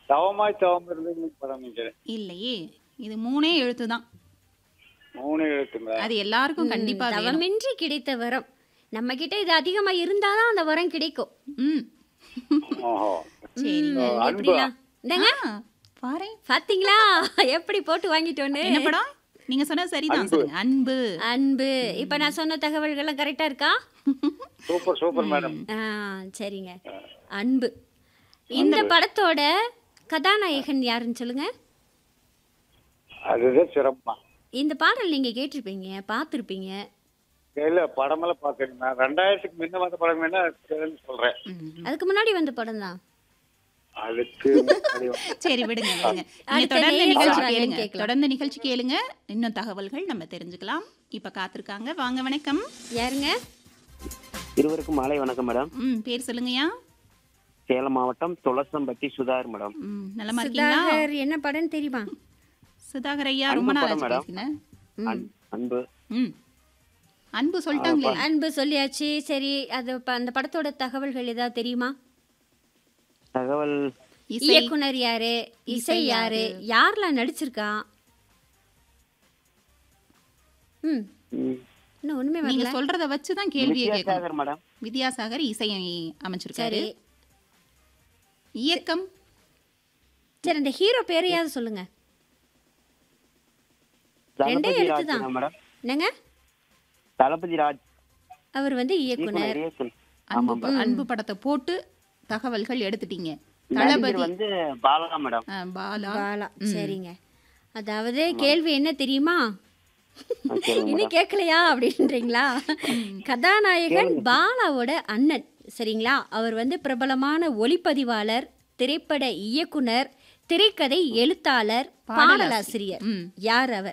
தவமாய் தவம் இருந்து படம் நினைக்கிறேன் இல்லையே இது மூணே எழுத்து தான் மூணு எழுத்துங்களா அது எல்லாருக்கும் கண்டிப்பா வேணும் தவமின்றி கிடைத்த வரம் நம்ம கிட்ட இது அதிகமா இருந்தாதான் அந்த வரம் கிடைக்கும் ம் ஓஹோ சரி ம், அன்பா? எப்படிலாம் இந்தங்க பாரு பாத்தீங்களா எப்படி போட்டு வாங்கிட்டோன்னு என்ன படம் நீங்க சொன்னது சரிதான் அன்பு. சொல்லுங்க அன்பு அன்பு இப்ப நான் சொன்ன தகவல்கள்லாம் கரெக்டா இருக்கா சூப்பர் சூப்பர் மேடம் ஆ சரிங்க அன்பு இந்த படத்தோட கதாநாயகன் யாருன்னு சொல்லுங்க அதுதான் சிறப்பா இந்த பாடல் நீங்க கேட்டிருப்பீங்க பார்த்துருப்பீங்க இல்ல படமெல்லாம் பாக்குறேன் நான் ரெண்டாயிரத்துக்கு முன்ன வந்த படம் வேணா தெரிஞ்சு சொல்றேன் ம். அதுக்கு முன்னாடி வந்த படம் தான் அதுக்கு முன்னாடி வந்து- சரி விடுங்க விடுங்க நீங்க அடுத்த தொடர்ந்து நேயர் நிகழ்ச்சி சொல்றாங்கன்னு கேளுங்க கேட்கலாம். தொடர்ந்து நிகழ்ச்சி கேளுங்க இன்னும் தகவல்கள் நம்ம தெரிஞ்சுக்கலாம் இப்ப காத்திருக்காங்க வாங்க வணக்கம் யாருங்க இருவருக்கும் மாலை வணக்கம் மேடம் ம் பேர் சொல்லுங்கய்யா சேலம் மாவட்டம் துளசம்பட்டி சுதார் மேடம் ம் நலமா இருக்கீங்களா சுதாகர் என்ன படம்னு தெரியுமா சுதாகர் ஐயா அன்பு ரொம்ப நாள் படம் ஆச்சு மேடம். பேசினேன் அன்- அன்பு ம் அன்பு சொல்லிட்டாங்களே அன்பு சொல்லியாச்சு சரி அது ப- அந்த படத்தோட தகவல்கள் ஏதாவது தெரியுமா இசை தகவல் இயக்குனர் யாரு இசை யாரு யாரெல்லாம் நடிச்சிருக்கா ம் ம், இன்னும் ஒண்ணுமே நீங்க வரல சொல்றத வச்சு தான் கேள்வியை கேட்கணும் வித்யாசாகர் மேடம் வித்யாசாகர் இசையை அமைச்சிருக்காரு சரி இயக்கம் சரி அந்த ஹீரோ பேரையாவது சொல்லுங்க ரெண்டே தளபதி எழுத்து ராஜ் தான். மேடம் என்னங்க தளபதி ராஜ் அவர் வந்து இயக்குனர் இயக்குனர் இயக்குனர். அன்பு ப- அன்பு படத்தை போட்டு தகவல்கள் எடுத்துட்டீங்க நடிகர் தளபதி வந்து பாலா மேடம் ஆ, பாலா பாலா சரிங்க அதாவது கேள்வி என்ன தெரியுமா சொல்லுங்க இன்னும் கேட்கலையா அப்படின்றீங்களா கதாநாயகன் பாலாவோட அண்ணன் சரிங்களா அவர் வந்து பிரபலமான ஒளிப்பதிவாளர் திரைப்பட இயக்குனர் திரைக்கதை எழுத்தாளர் பாடலாசிரியர் ம். யார் அவர்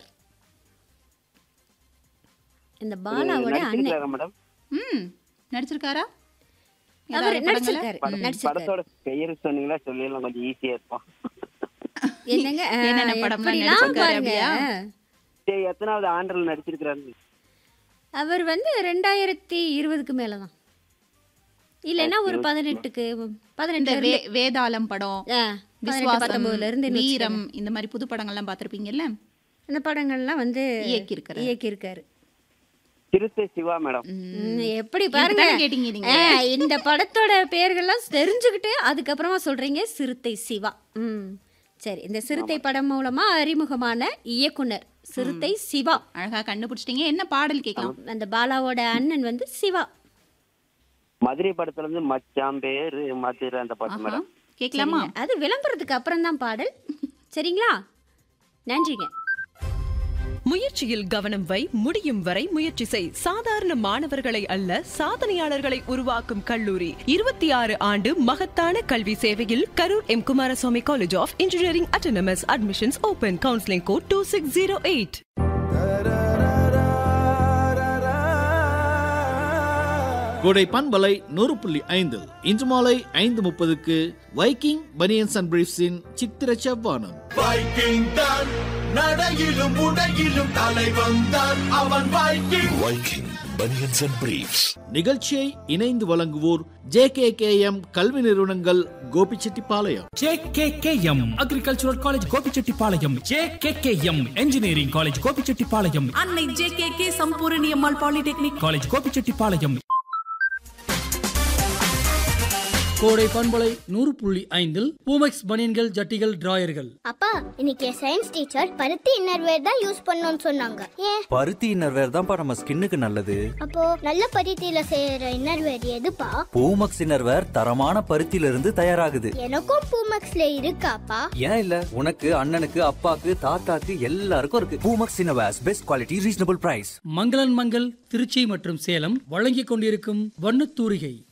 இந்த பாலாவோட அண்ணன் நடிச்சிருக்காரா மேடம் ம் நடிச்சிருக்காரா அவர் ஏதாவது படங்கள்ல? நடிச்சிருக்காரு படம்- நடிச்சிருக்காரு படத்தோட பெயர் சொன்னீங்களா சொல்லிடலாம் கொஞ்சம் ஈஸியா இருக்கும் என்னங்க ஆ, என்னென்ன படம்லாம் எப்படிலாம் நடிச்சிருக்காரு பாருங்க அப்படியா? சரி எத்தனாவது ஆண்டில் நடிச்சிருக்கிறாரு அவர் வந்து ரெண்டாயிரத்தி இருபதுக்கு மேல தான் இல்லைன்னா ஒரு பதினெட்டுக்கு இந்த பதினெட்டு வே- வேதாளம் படம் ஆ, பதினெட்டு விஸ்வாசம் பத்தொன்பதுல இருந்து வீரம் இந்த மாதிரி புது படங்கள்லாம் பார்த்திருப்பீங்கல்ல இந்த படங்கள்லாம் வந்து இயக்கியிருக்கிறார். இயக்கியிருக்காரு சிறுத்தை சிவா மேடம் ம், எப்படி இதுக்கு பாருங்க தானே கேட்டீங்க நீங்க ஆ, இந்த படத்தோட பெயர்கள்லாம் தெரிஞ்சுக்கிட்டு அதுக்கப்புறமா சொல்றீங்க சிறுத்தை சிவா ம் சரி இந்த சிறுத்தை படம் மூலமா அறிமுகமான இயக்குனர் சிறுத்தை சிவா அழகா கண்டுபிடிச்சிட்டீங்க என்ன பாடல் கேட்கலாம் அந்த பாலாவோட அண்ணன் வந்து சிவா மதுரை படத்துல இருந்து மச்சான் பேரு மதுரை அந்த பாட்டு ஆஹா மேடம் கேட்கலாமா சரிங்க. அது விளம்பரத்துக்கு அப்புறம் தான் பாடல் சரிங்களா நன்றிங்க முயற்சியில் கவனம் வை முடியும் வரை முயற்சி செய் சாதாரண மாணவர்களை அல்ல சாதனையாளர்களை உருவாக்கும் கல்லூரி இருபத்தி ஆறு ஆண்டு மகத்தான கல்வி சேவையில் Karur M Kumaraswamy college of engineering autonomous admissions open counselling code two six zero eight கோடை பண்பலை நூறு புள்ளி ஐந்து இன்று மாலை ஐந்து முப்பதுக்கு வைக்கிங் பனியன்ஸ் அண்ட் பிரீஃப்ஸின் சித்திர செவ்வானம் வைக்கிங் தான் நடையிலும் உடையிலும் தலைவன் தான் அவன் Viking Viking banians and briefs நிகழ்ச்சியை இணைந்து வழங்குவோர் ஜே கே கே எம் கல்வி நிறுவனங்கள் Gobichettipalayam JKKM agricultural college Gobichettipalayam JKKM engineering college Gobichettipalayam Annai J K K Sampoorani Ammal polytechnic college Gobichettipalayam கோடை பண்பலை நூறு புள்ளி ஐந்தில் பூமெக்ஸ் பனியன்கள் ஜட்டிகள் டிராயர்கள் அப்பா இன்னைக்கு சயின்ஸ் டீச்சர் பருத்தி இன்னர்வேர் தான் யூஸ் பண்ணணும்னு சொன்னாங்க ஏன் பருத்தி இன்னர்வேர் தான்ப்பா நம்ம ஸ்கின்னுக்கு நல்லது அப்போ நல்ல பருத்தியில செய்யற இன்னர்வேர் எதுப்பா பூமக்ஸ் இன்னர்வேர் தரமான பருத்தியில இருந்து தயாராகுது எனக்கும் பூமக்ஸ்ல இருக்காப்பா ஏன் இல்ல உனக்கு அண்ணனுக்கு அப்பாக்கு தாத்தாக்கு எல்லாருக்கும் இருக்கு Poomex innerwears best quality reasonable price மங்களன் மங்கள் திருச்சி மற்றும் சேலம் வழங்கிக் கொண்டிருக்கும் வண்ணத்தூரிகை